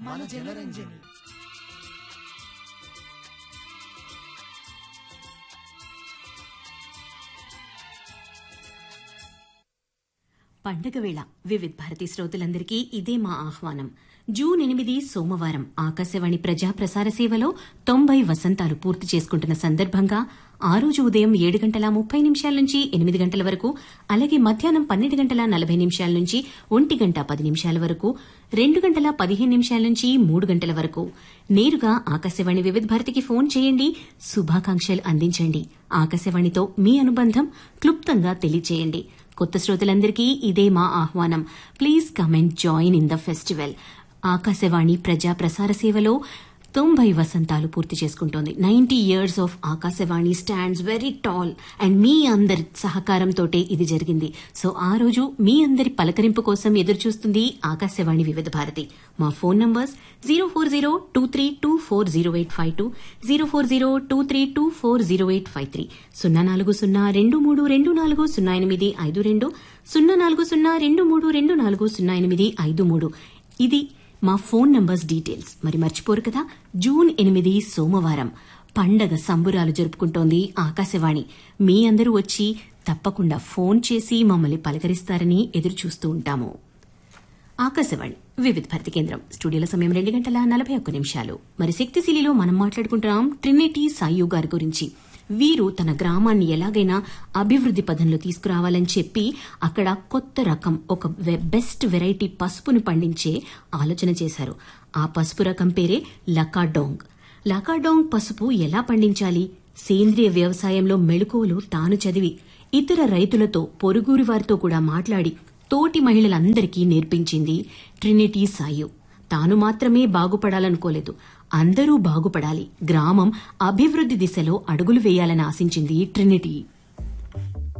మన జనరంజని పండగ వేళ వివిధ్ భారతి శ్రోతలందరికీ ఇదే మా ఆహ్వానం జూన్ ఎనిమిది సోమవారం ఆకాశవాణి ప్రజా ప్రసార సేవలో తొంభై వసంతాలు పూర్తి చేసుకుంటున్న సందర్భంగా ఆ రోజు ఉదయం ఏడు గంటల ముప్పై నిమిషాల నుంచి ఎనిమిది గంటల వరకు అలాగే మధ్యాహ్నం పన్నెండు గంటల నలభై నిమిషాల నుంచి ఒంటి గంట పది నిమిషాల వరకు రెండు గంటల పదిహేను నిమిషాల నుంచి మూడు గంటల వరకు నేరుగా ఆకాశవాణి వివిధ భారతికి ఫోన్ చేయండి శుభాకాంక్షలు అందించండి ఆకాశవాణితో మీ అనుబంధం క్లుప్తంగా తెలియచేయండి కొత్త శ్రోతలందరికీ ఇదే మా ఆహ్వానం please come and join in the festival Akashvani ప్రజా ప్రసార సేవలో తొంభై వసంతాలు పూర్తి చేసుకుంటోంది ninety years of Akashvani stands very tall and మీ అందరి సహకారంతోటే ఇది జరిగింది సో ఆ రోజు మీ అందరి పలకరింపు కోసం ఎదురు చూస్తుంది ఆకాశవాణి వివిధ భారతి మా phone numbers zero four zero two three two four zero eight five two zero four zero two three two four zero eight five three సున్నా నాలుగు సున్నా రెండు మూడు రెండు నాలుగు సున్నా ఎనిమిది ఐదు రెండు సున్నా నాలుగు సున్నా రెండు మూడు రెండు నాలుగు సున్నా ఎనిమిది ఐదు మూడు ఇది మా ఫోన్ నంబర్స్ డీటెయిల్స్ మరి మర్చిపోరు కదా జూన్ ఎనిమిది సోమవారం పండగ సంబురాలు జరుపుకుంటోంది ఆకాశవాణి మీ అందరూ వచ్చి తప్పకుండా ఫోన్ చేసి మమ్మల్ని పలకరిస్తారని ఎదురు చూస్తూ ఉంటాము ఆకాశవాణి వివిధ భారతి కేంద్రం స్టూడియోల సమయం రెండు గంటల నలభై ఒక్క నిమిషాలు మరి శక్తిశీలిలో మనం మాట్లాడుకుంటున్నాం ట్రినిటీ సాయు గారి గురించి వీరు తన గ్రామాన్ని ఎలాగైనా అభివృద్ది పదంలో తీసుకురావాలని చెప్పి అక్కడ కొత్త రకం ఒక వె- బెస్ట్ వెరైటీ పసుపుని పండించే ఆలోచన చేశారు ఆ పసుపు రకం పేరే లకాడోంగ్ లకాడోంగ్ పసుపు ఎలా పండించాలి సేంద్రియ వ్యవసాయంలో మెళుకువలు తాను చదివి ఇతర రైతులతో పొరుగురి వారితో కూడా మాట్లాడి తోటి మహిళలందరికీ నేర్పించింది ట్రినిటీ సాయు తాను మాత్రమే బాగుపడాలనుకోలేదు అందరూ బాగుపడాలి గ్రామం అభివృద్ది దిశలో అడుగులు వేయాలని ఆశించింది ట్రినిటీ